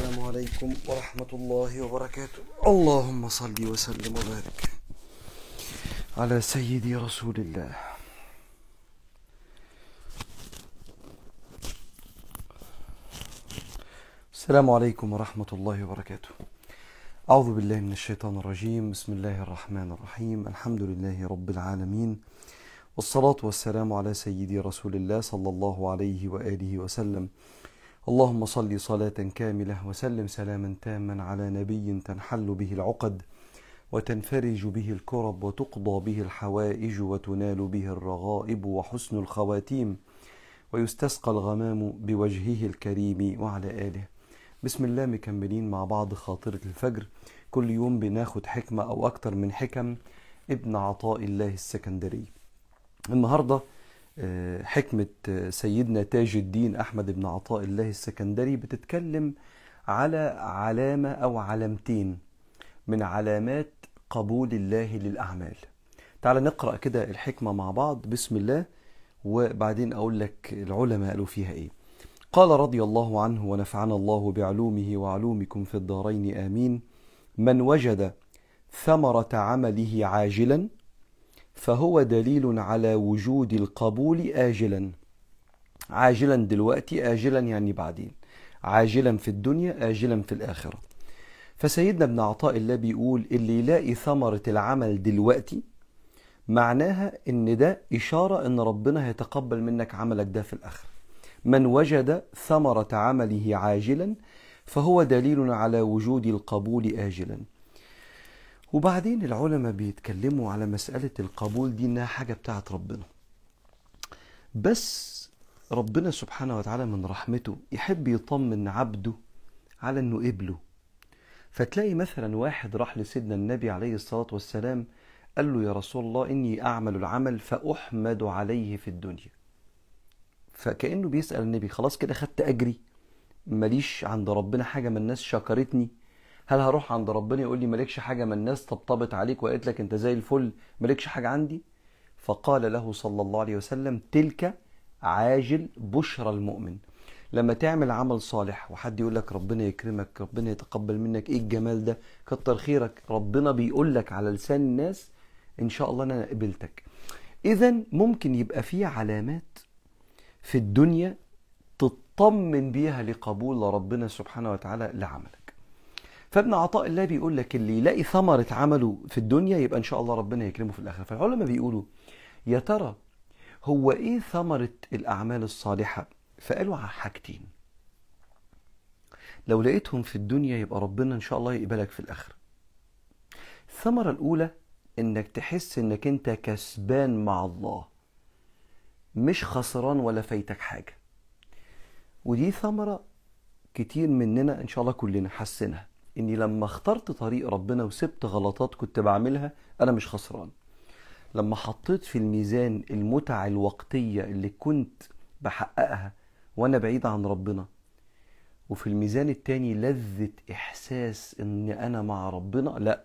السلام عليكم ورحمة الله وبركاته اللهم صل وسلم وبارك على سيدي رسول الله السلام عليكم ورحمة الله وبركاته أعوذ بالله من الشيطان الرجيم بسم الله الرحمن الرحيم الحمد لله رب العالمين والصلاة والسلام على سيدي رسول الله صلى الله عليه وآله وسلم اللهم صل صلاة كاملة وسلم سلاما تاما على نبي تنحل به العقد وتنفرج به الكرب وتقضى به الحوائج وتنال به الرغائب وحسن الخواتيم ويستسقى الغمام بوجهه الكريم وعلى آله بسم الله مكملين مع بعض خاطرة الفجر كل يوم بناخد حكمة أو أكتر من حكم ابن عطاء الله السكندري النهارده آه، حكمة آه، سيدنا تاج الدين أحمد بن عطاء الله السكندري بتتكلم على علامة أو علامتين من علامات قبول الله للأعمال تعال نقرأ كده الحكمة مع بعض بسم الله وبعدين أقول لك العلماء قالوا فيها إيه قال رضي الله عنه ونفعنا الله بعلومه وعلومكم في الدارين آمين من وجد ثمرة عمله عاجلاً فهو دليل على وجود القبول آجلا عاجلا دلوقتي آجلا يعني بعدين عاجلا في الدنيا آجلا في الآخرة فسيدنا ابن عطاء الله بيقول اللي يلاقي ثمرة العمل دلوقتي معناها ان ده إشارة ان ربنا هيتقبل منك عملك ده في الآخرة من وجد ثمرة عمله عاجلا فهو دليل على وجود القبول آجلا وبعدين العلماء بيتكلموا على مسألة القبول دي إنها حاجة بتاعت ربنا بس ربنا سبحانه وتعالى من رحمته يحب يطمن عبده على إنه قبله فتلاقي مثلا واحد راح لسيدنا النبي عليه الصلاة والسلام قال له يا رسول الله إني أعمل العمل فأحمد عليه في الدنيا فكأنه بيسأل النبي خلاص كده خدت أجري ماليش عند ربنا حاجة من الناس شكرتني هل هروح عند ربنا يقول لي مالكش حاجه ما الناس طبطبت عليك وقالت لك انت زي الفل مالكش حاجه عندي فقال له صلى الله عليه وسلم تلك عاجل بشرى المؤمن لما تعمل عمل صالح وحد يقول لك ربنا يكرمك ربنا يتقبل منك ايه الجمال ده كتر خيرك ربنا بيقول لك على لسان الناس ان شاء الله انا قبلتك اذا ممكن يبقى في علامات في الدنيا تطمن بيها لقبول ربنا سبحانه وتعالى لعملك فابن عطاء الله بيقول لك اللي يلاقي ثمرة عمله في الدنيا يبقى إن شاء الله ربنا يكرمه في الآخرة فالعلماء بيقولوا يا ترى هو إيه ثمرة الأعمال الصالحة فقالوا على حاجتين لو لقيتهم في الدنيا يبقى ربنا إن شاء الله يقبلك في الآخرة الثمرة الأولى إنك تحس إنك أنت كسبان مع الله مش خسران ولا فايتك حاجة ودي ثمرة كتير مننا إن شاء الله كلنا حسنها اني لما اخترت طريق ربنا وسبت غلطات كنت بعملها انا مش خسران لما حطيت في الميزان المتع الوقتية اللي كنت بحققها وانا بعيد عن ربنا وفي الميزان التاني لذة احساس ان انا مع ربنا لا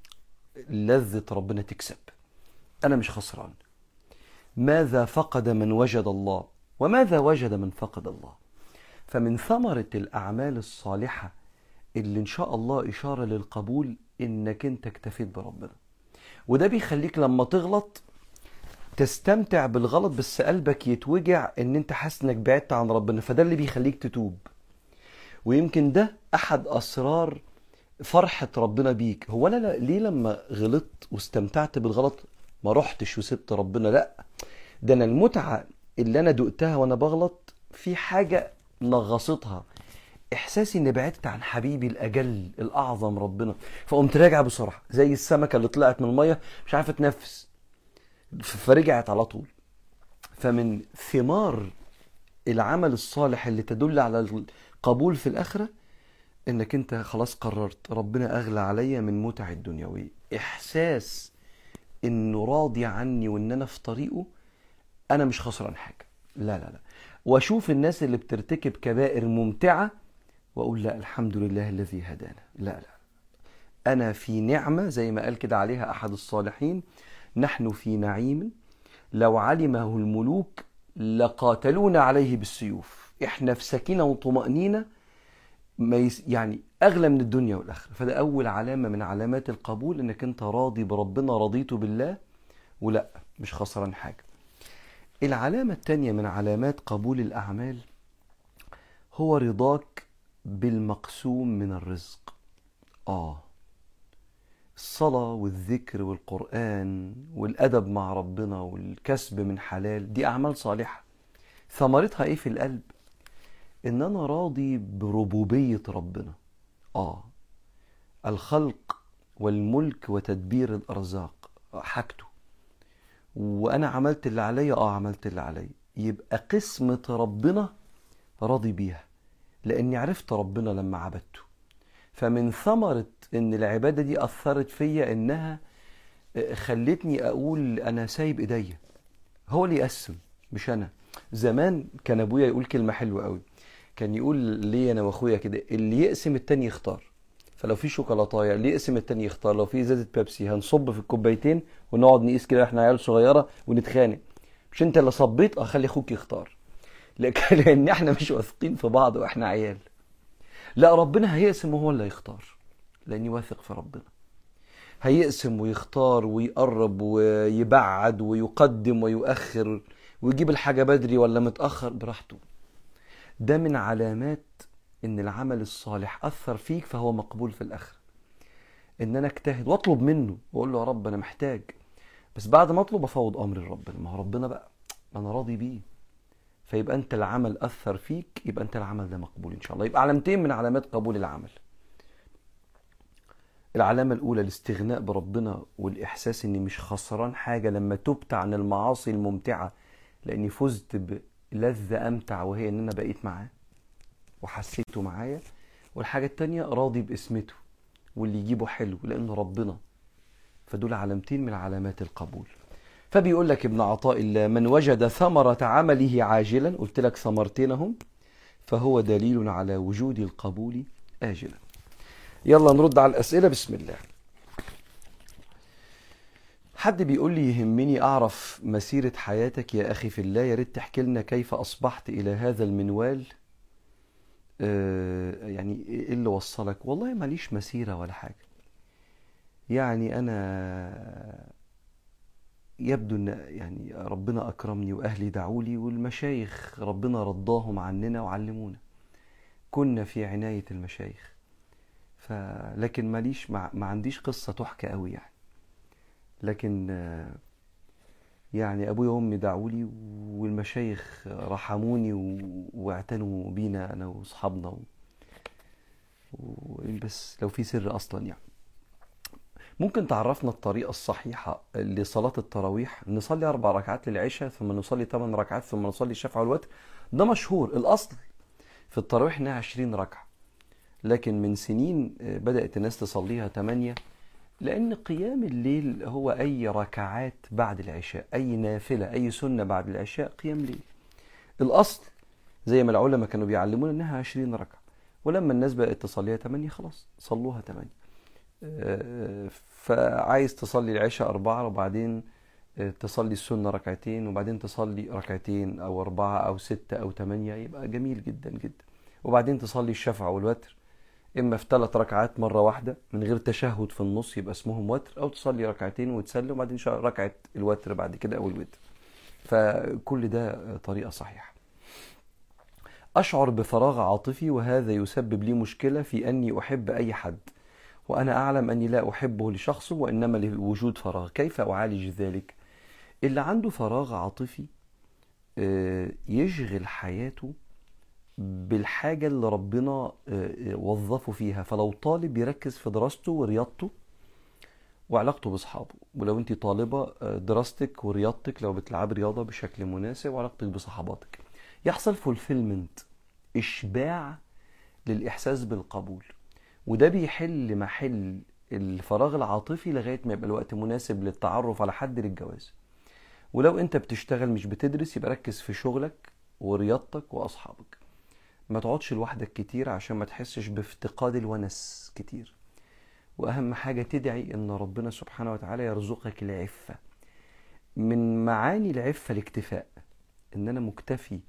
لذة ربنا تكسب انا مش خسران ماذا فقد من وجد الله وماذا وجد من فقد الله فمن ثمرة الاعمال الصالحه اللي ان شاء الله اشاره للقبول انك انت اكتفيت بربنا وده بيخليك لما تغلط تستمتع بالغلط بس قلبك يتوجع ان انت حاسس انك بعدت عن ربنا فده اللي بيخليك تتوب ويمكن ده احد اسرار فرحة ربنا بيك هو انا لا- ليه لما غلطت واستمتعت بالغلط ما رحتش وسبت ربنا لا ده انا المتعة اللي انا دقتها وانا بغلط في حاجة نغصتها احساسي اني بعدت عن حبيبي الاجل الاعظم ربنا فقمت راجع بسرعه زي السمكه اللي طلعت من الميه مش عارفه تنفس ف- فرجعت على طول فمن ثمار العمل الصالح اللي تدل على القبول في الاخره انك انت خلاص قررت ربنا اغلى عليا من متع الدنيويه احساس انه راضي عني وان انا في طريقه انا مش خسران حاجه لا لا لا واشوف الناس اللي بترتكب كبائر ممتعه واقول لا الحمد لله الذي هدانا لا لا انا في نعمه زي ما قال كده عليها احد الصالحين نحن في نعيم لو علمه الملوك لقاتلونا عليه بالسيوف احنا في سكينه وطمانينه ما يس يعني اغلى من الدنيا والاخره فده اول علامه من علامات القبول انك انت راضي بربنا رضيت بالله ولا مش خسران حاجه العلامه الثانيه من علامات قبول الاعمال هو رضاك بالمقسوم من الرزق اه الصلاه والذكر والقران والادب مع ربنا والكسب من حلال دي اعمال صالحه ثمرتها ايه في القلب ان انا راضي بربوبيه ربنا اه الخلق والملك وتدبير الارزاق حاجته وانا عملت اللي عليا اه عملت اللي عليا يبقى قسمه ربنا راضي بيها لاني عرفت ربنا لما عبدته فمن ثمره ان العباده دي اثرت فيا انها خلتني اقول انا سايب ايديا هو اللي يقسم مش انا زمان كان ابويا يقول كلمه حلوه قوي كان يقول لي انا واخويا كده اللي يقسم التاني يختار فلو في شوكولاتايه اللي يقسم التاني يختار لو في ازازه بيبسي هنصب في الكوبايتين ونقعد نقيس كده احنا عيال صغيره ونتخانق مش انت اللي صبيت اه خلي اخوك يختار لكن لان احنا مش واثقين في بعض واحنا عيال لا ربنا هيقسم وهو اللي هيختار لاني واثق في ربنا هيقسم ويختار ويقرب ويبعد ويقدم ويؤخر ويجيب الحاجه بدري ولا متاخر براحته ده من علامات ان العمل الصالح اثر فيك فهو مقبول في الاخره ان انا اجتهد واطلب منه واقول له يا رب انا محتاج بس بعد ما اطلب افوض امري لربنا ما هو ربنا بقى انا راضي بيه فيبقى انت العمل اثر فيك يبقى انت العمل ده مقبول ان شاء الله يبقى علامتين من علامات قبول العمل العلامة الأولى الاستغناء بربنا والإحساس إني مش خسران حاجة لما تبت عن المعاصي الممتعة لأني فزت بلذة أمتع وهي إن أنا بقيت معاه وحسيته معايا والحاجة التانية راضي باسمته واللي يجيبه حلو لأنه ربنا فدول علامتين من علامات القبول فبيقول لك ابن عطاء الله من وجد ثمرة عمله عاجلا قلت لك ثمرتين هم فهو دليل على وجود القبول آجلا يلا نرد على الأسئلة بسم الله حد بيقول لي يهمني أعرف مسيرة حياتك يا أخي في الله يا ريت تحكي لنا كيف أصبحت إلى هذا المنوال آه يعني إيه اللي وصلك والله ماليش مسيرة ولا حاجة يعني أنا يبدو ان يعني ربنا اكرمني واهلي دعوا لي والمشايخ ربنا رضاهم عننا وعلمونا كنا في عنايه المشايخ ف لكن ماليش ما, ما عنديش قصه تحكى قوي يعني لكن يعني ابويا وامي دعوا لي والمشايخ رحموني واعتنوا بينا انا واصحابنا و... و... بس لو في سر اصلا يعني ممكن تعرفنا الطريقة الصحيحة لصلاة التراويح نصلي أربع ركعات للعشاء ثم نصلي ثمان ركعات ثم نصلي الشفع والوتر ده مشهور الأصل في التراويح إنها 20 ركعة لكن من سنين بدأت الناس تصليها 8 لأن قيام الليل هو أي ركعات بعد العشاء أي نافلة أي سنة بعد العشاء قيام ليل الأصل زي ما العلماء كانوا بيعلمونا إنها 20 ركعة ولما الناس بقت تصليها 8 خلاص صلوها 8 فعايز تصلي العشاء أربعة وبعدين تصلي السنة ركعتين وبعدين تصلي ركعتين أو أربعة أو ستة أو ثمانية يبقى جميل جدا جدا وبعدين تصلي الشفع والوتر إما في ثلاث ركعات مرة واحدة من غير تشهد في النص يبقى اسمهم وتر أو تصلي ركعتين وتسلم وبعدين ركعة الوتر بعد كده أو الوتر فكل ده طريقة صحيحة أشعر بفراغ عاطفي وهذا يسبب لي مشكلة في أني أحب أي حد وأنا أعلم أني لا أحبه لشخصه وإنما لوجود فراغ كيف أعالج ذلك؟ اللي عنده فراغ عاطفي يشغل حياته بالحاجة اللي ربنا وظفه فيها فلو طالب يركز في دراسته ورياضته وعلاقته بأصحابه ولو أنت طالبة دراستك ورياضتك لو بتلعب رياضة بشكل مناسب وعلاقتك بصحباتك يحصل فولفيلمنت إشباع للإحساس بالقبول وده بيحل محل الفراغ العاطفي لغايه ما يبقى الوقت مناسب للتعرف على حد للجواز ولو انت بتشتغل مش بتدرس يبقى ركز في شغلك ورياضتك واصحابك ما تقعدش لوحدك كتير عشان ما تحسش بافتقاد الونس كتير واهم حاجه تدعي ان ربنا سبحانه وتعالى يرزقك العفه من معاني العفه الاكتفاء ان انا مكتفي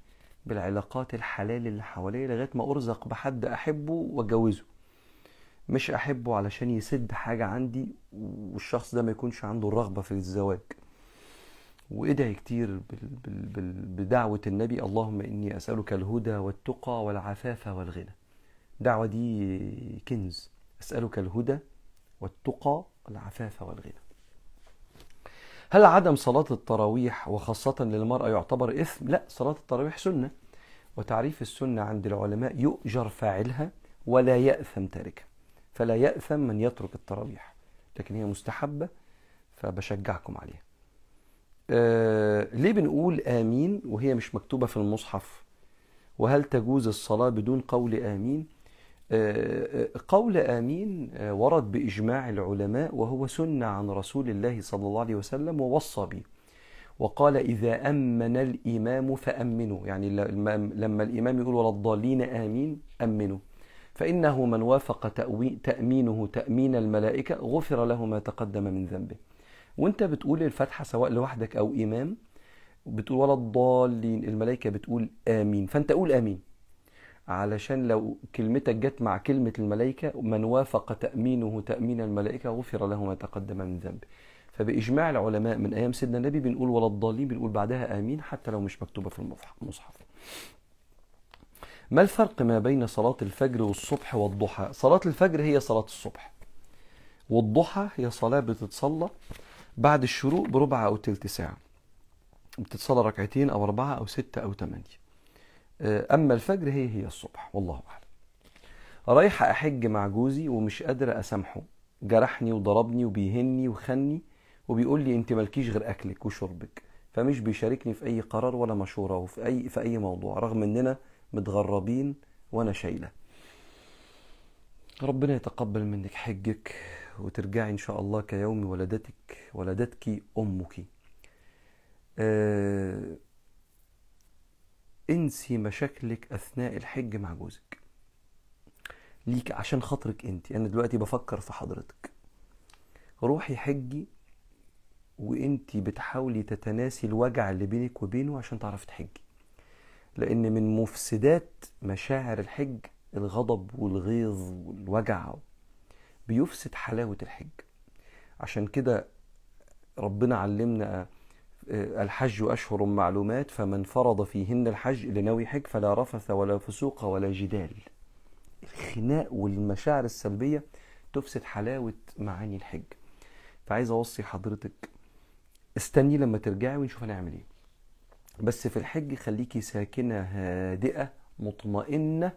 بالعلاقات الحلال اللي حواليا لغايه ما ارزق بحد احبه واتجوزه مش احبه علشان يسد حاجه عندي والشخص ده ما يكونش عنده الرغبه في الزواج وادعي كتير بال بال بال بدعوة النبي اللهم إني أسألك الهدى والتقى والعفاف والغنى الدعوة دي كنز أسألك الهدى والتقى والعفاف والغنى هل عدم صلاة التراويح وخاصة للمرأة يعتبر إثم؟ لا صلاة التراويح سنة وتعريف السنة عند العلماء يؤجر فاعلها ولا يأثم تاركها فلا يأثم من يترك التراويح لكن هي مستحبة فبشجعكم عليها آه ليه بنقول آمين وهي مش مكتوبة في المصحف وهل تجوز الصلاة بدون قول آمين آه قول آمين آه ورد بإجماع العلماء وهو سنة عن رسول الله صلى الله عليه وسلم ووصى به وقال إذا أمن الإمام فأمنوا يعني لما الإمام يقول ولا الضالين آمين أمنوا فإنه من وافق تأمينه تأمين الملائكة غفر له ما تقدم من ذنبه وانت بتقول الفاتحة سواء لوحدك أو إمام بتقول ولا الضالين الملائكة بتقول آمين فأنت قول آمين علشان لو كلمتك جت مع كلمة الملائكة من وافق تأمينه تأمين الملائكة غفر له ما تقدم من ذنبه فبإجماع العلماء من أيام سيدنا النبي بنقول ولا الضالين بنقول بعدها آمين حتى لو مش مكتوبة في المصحف ما الفرق ما بين صلاة الفجر والصبح والضحى صلاة الفجر هي صلاة الصبح والضحى هي صلاة بتتصلى بعد الشروق بربع أو تلت ساعة بتتصلى ركعتين أو أربعة أو ستة أو ثمانية أما الفجر هي هي الصبح والله أعلم رايحة أحج مع جوزي ومش قادرة أسامحه جرحني وضربني وبيهني وخني وبيقول لي أنت مالكيش غير أكلك وشربك فمش بيشاركني في أي قرار ولا مشورة وفي أي في أي موضوع رغم إننا متغربين وأنا شايلة ربنا يتقبل منك حجك وترجعي إن شاء الله كيوم ولدتك ولدتك أمك آه انسي مشاكلك أثناء الحج مع جوزك ليك عشان خاطرك انت انا دلوقتي بفكر في حضرتك روحي حجي وانت بتحاولي تتناسي الوجع اللي بينك وبينه عشان تعرفي تحجي لان من مفسدات مشاعر الحج الغضب والغيظ والوجع بيفسد حلاوة الحج عشان كده ربنا علمنا الحج أشهر معلومات فمن فرض فيهن الحج لنوي حج فلا رفث ولا فسوق ولا جدال الخناق والمشاعر السلبية تفسد حلاوة معاني الحج فعايز أوصي حضرتك استني لما ترجعي ونشوف هنعمل ايه بس في الحج خليكي ساكنة هادئة مطمئنة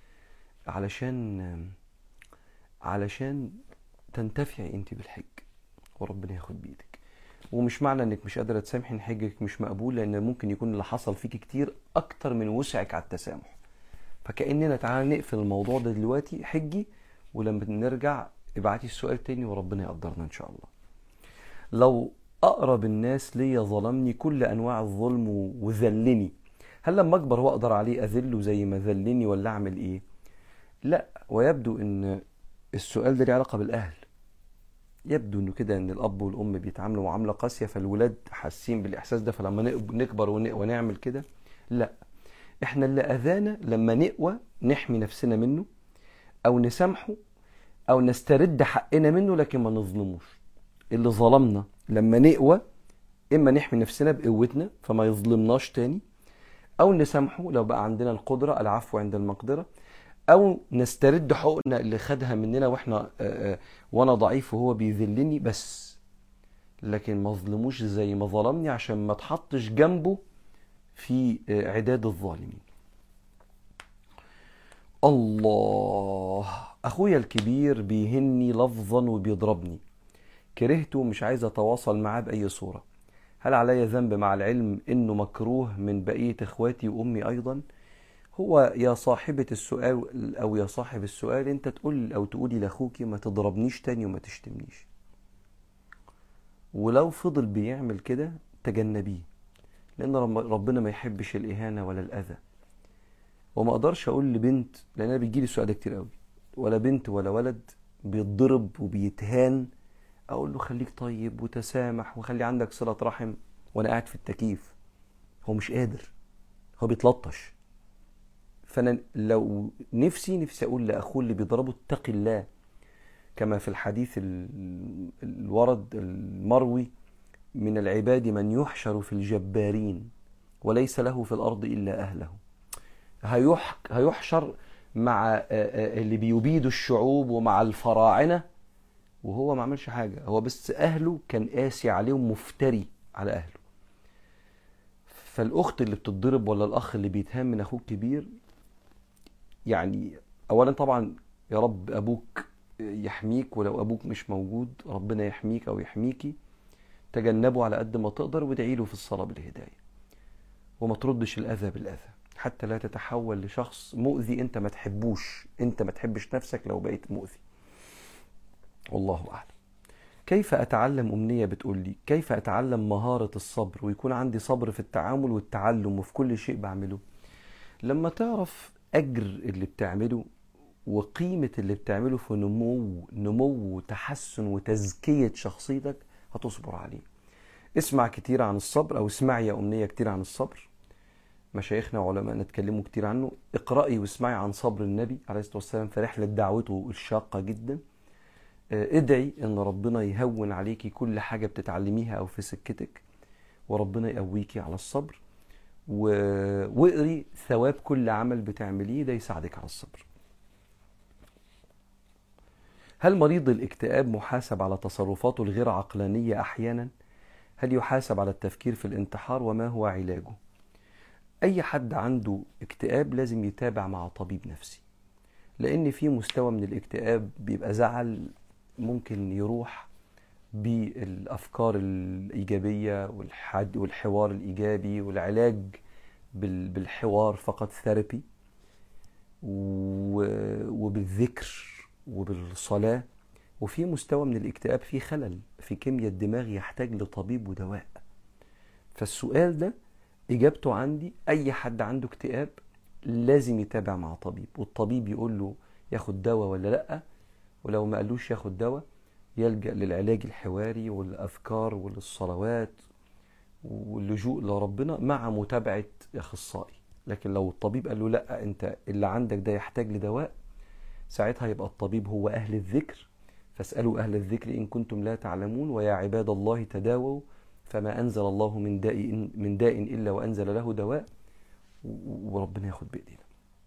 علشان علشان تنتفعي انت بالحج وربنا ياخد بايدك ومش معنى انك مش قادره تسامحي ان حجك مش مقبول لان ممكن يكون اللي حصل فيك كتير اكتر من وسعك على التسامح فكاننا تعالى نقفل الموضوع ده دلوقتي حجي ولما نرجع ابعتي السؤال تاني وربنا يقدرنا ان شاء الله لو اقرب الناس ليا ظلمني كل انواع الظلم وذلني هل لما اكبر واقدر عليه اذله زي ما ذلني ولا اعمل ايه لا ويبدو ان السؤال ده له علاقه بالاهل يبدو انه كده ان الاب والام بيتعاملوا معامله قاسيه فالولاد حاسين بالاحساس ده فلما نكبر ونعمل كده لا احنا اللي اذانا لما نقوى نحمي نفسنا منه او نسامحه او نسترد حقنا منه لكن ما نظلموش اللي ظلمنا لما نقوى اما نحمي نفسنا بقوتنا فما يظلمناش تاني او نسامحه لو بقى عندنا القدره العفو عند المقدره او نسترد حقوقنا اللي خدها مننا واحنا وانا ضعيف وهو بيذلني بس لكن ما ظلموش زي ما ظلمني عشان ما اتحطش جنبه في عداد الظالمين الله اخويا الكبير بيهني لفظا وبيضربني كرهته ومش عايز اتواصل معاه باي صوره هل علي ذنب مع العلم انه مكروه من بقيه اخواتي وامي ايضا هو يا صاحبة السؤال أو يا صاحب السؤال أنت تقول أو تقولي لأخوك ما تضربنيش تاني وما تشتمنيش ولو فضل بيعمل كده تجنبيه لأن ربنا ما يحبش الإهانة ولا الأذى وما أقدرش أقول لبنت لأن أنا بيجيلي السؤال ده كتير قوي ولا بنت ولا ولد بيتضرب وبيتهان أقول له خليك طيب وتسامح وخلي عندك صلة رحم وأنا قاعد في التكييف هو مش قادر هو بيتلطش فانا لو نفسي نفسي اقول لاخوه اللي بيضربه اتق الله كما في الحديث ال- الورد المروي من العباد من يحشر في الجبارين وليس له في الارض الا اهله هيح هيحشر مع آه، آه، اللي بيبيدوا الشعوب ومع الفراعنه وهو ما عملش حاجه هو بس اهله كان قاسي عليهم مفتري على اهله فالاخت اللي بتتضرب ولا الاخ اللي بيتهان من اخوه الكبير يعني اولا طبعا يا رب ابوك يحميك ولو ابوك مش موجود ربنا يحميك او يحميكي تجنبه على قد ما تقدر وادعي له في الصلاه بالهدايه وما تردش الاذى بالاذى حتى لا تتحول لشخص مؤذي انت ما تحبوش انت ما تحبش نفسك لو بقيت مؤذي والله اعلم كيف اتعلم امنيه بتقول لي كيف اتعلم مهاره الصبر ويكون عندي صبر في التعامل والتعلم وفي كل شيء بعمله لما تعرف اجر اللي بتعمله وقيمه اللي بتعمله في نمو نمو وتحسن وتزكيه شخصيتك هتصبر عليه اسمع كتير عن الصبر او اسمعي يا امنيه كتير عن الصبر مشايخنا وعلمائنا اتكلموا كتير عنه اقرأي واسمعي عن صبر النبي عليه الصلاة والسلام في رحلة دعوته الشاقة جدا آه، ادعي ان ربنا يهون عليكي كل حاجة بتتعلميها او في سكتك وربنا يقويكي على الصبر و... واقري ثواب كل عمل بتعمليه ده يساعدك على الصبر هل مريض الاكتئاب محاسب على تصرفاته الغير عقلانية احيانا هل يحاسب على التفكير في الانتحار وما هو علاجه اي حد عنده اكتئاب لازم يتابع مع طبيب نفسي لان في مستوى من الاكتئاب بيبقى زعل ممكن يروح بالافكار الايجابيه والحد والحوار الايجابي والعلاج بال- بالحوار فقط ثيرابي وبالذكر وبالصلاه وفي مستوى من الاكتئاب في خلل في كيمياء الدماغ يحتاج لطبيب ودواء فالسؤال ده اجابته عندي اي حد عنده اكتئاب لازم يتابع مع طبيب والطبيب يقول له ياخد دواء ولا لا ولو ما قالوش ياخد دواء يلجأ للعلاج الحواري والأذكار والصلوات واللجوء لربنا مع متابعة أخصائي لكن لو الطبيب قال له لا أنت اللي عندك ده يحتاج لدواء ساعتها يبقى الطبيب هو أهل الذكر فاسألوا أهل الذكر إن كنتم لا تعلمون ويا عباد الله تداووا فما أنزل الله من داء من داء إلا وأنزل له دواء و- وربنا ياخد بإيدينا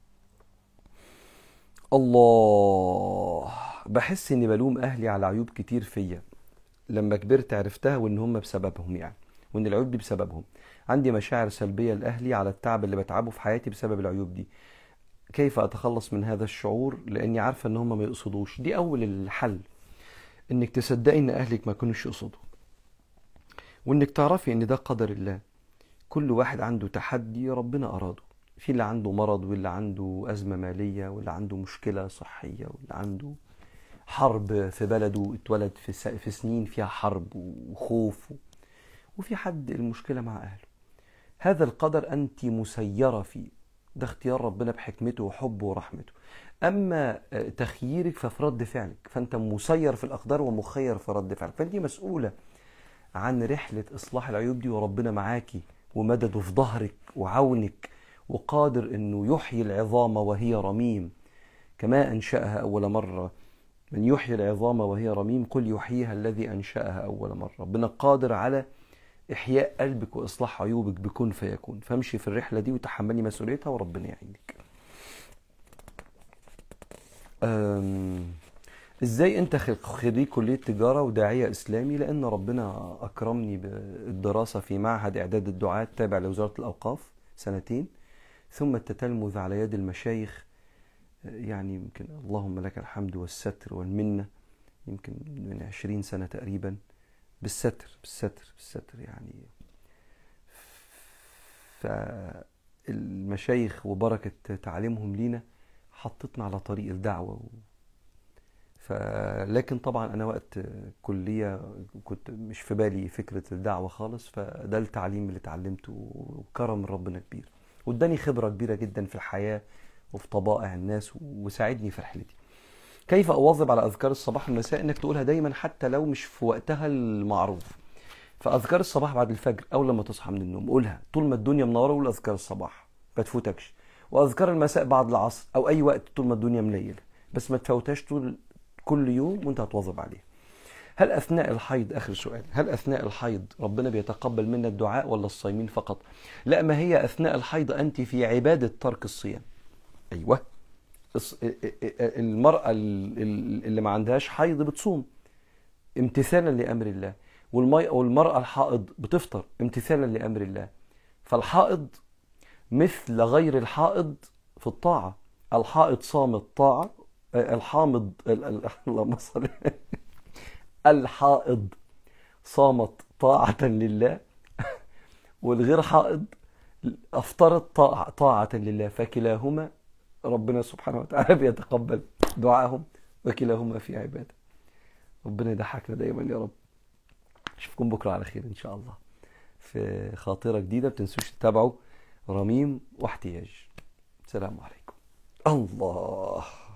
الله بحس اني بلوم اهلي على عيوب كتير فيا لما كبرت عرفتها وان هم بسببهم يعني وان العيوب دي بسببهم عندي مشاعر سلبية لاهلي على التعب اللي بتعبه في حياتي بسبب العيوب دي كيف اتخلص من هذا الشعور لاني عارفة ان هم ما يقصدوش دي اول الحل انك تصدقي ان اهلك ما كانوش يقصدوا وانك تعرفي ان ده قدر الله كل واحد عنده تحدي ربنا اراده في اللي عنده مرض واللي عنده أزمة مالية واللي عنده مشكلة صحية واللي عنده حرب في بلده اتولد في, س... في سنين فيها حرب وخوف وفي حد المشكلة مع أهله هذا القدر أنت مسيرة فيه ده اختيار ربنا بحكمته وحبه ورحمته أما آه، تخييرك ففي رد فعلك فأنت مسير في الأقدار ومخير في رد فعلك فأنت مسؤولة عن رحلة إصلاح العيوب دي وربنا معاكي ومدده في ظهرك وعونك وقادر انه يحيي العظام وهي رميم كما انشاها اول مره من يحيي العظام وهي رميم قل يحييها الذي انشاها اول مره ربنا قادر على احياء قلبك واصلاح عيوبك بكن فيكون فامشي في الرحله دي وتحملي مسؤوليتها وربنا يعينك أم، ازاي انت خ- خريج كليه تجاره وداعيه اسلامي لان ربنا اكرمني بالدراسه في معهد اعداد الدعاة تابع لوزاره الاوقاف سنتين ثم التتلمذ على يد المشايخ يعني يمكن اللهم لك الحمد والستر والمنة يمكن من عشرين سنة تقريبا بالستر بالستر بالستر يعني فالمشايخ وبركة تعليمهم لينا حطتنا على طريق الدعوة و... ف... لكن طبعا أنا وقت كلية كنت مش في بالي فكرة الدعوة خالص فده التعليم اللي اتعلمته وكرم ربنا كبير واداني خبرة كبيرة جدا في الحياة وفي طبائع الناس وساعدني في رحلتي كيف أواظب على أذكار الصباح والمساء إنك تقولها دايما حتى لو مش في وقتها المعروف فأذكار الصباح بعد الفجر أول لما تصحى من النوم قولها طول ما الدنيا منورة قول أذكار الصباح ما تفوتكش واذكار المساء بعد العصر او اي وقت طول ما الدنيا مليله بس ما تفوتهاش طول كل يوم وانت هتواظب عليه هل اثناء الحيض اخر سؤال هل اثناء الحيض ربنا بيتقبل منا الدعاء ولا الصايمين فقط لا ما هي اثناء الحيض انت في عباده ترك الصيام ايوه الص- المراه اللي ما عندهاش حيض بتصوم امتثالا لامر الله والمي والمراه الحائض بتفطر امتثالا لامر الله فالحائض مثل غير الحائض في الطاعه الحائض صامت طاعه الحامض ال- ال- اللهم صل الحائض صامت طاعة لله والغير حائض أفطرت طاعة, طاعة لله فكلاهما ربنا سبحانه وتعالى بيتقبل دعاهم وكلاهما في عباده ربنا يضحكنا دايما يا رب اشوفكم بكرة على خير إن شاء الله في خاطرة جديدة بتنسوش تتابعوا رميم واحتياج السلام عليكم الله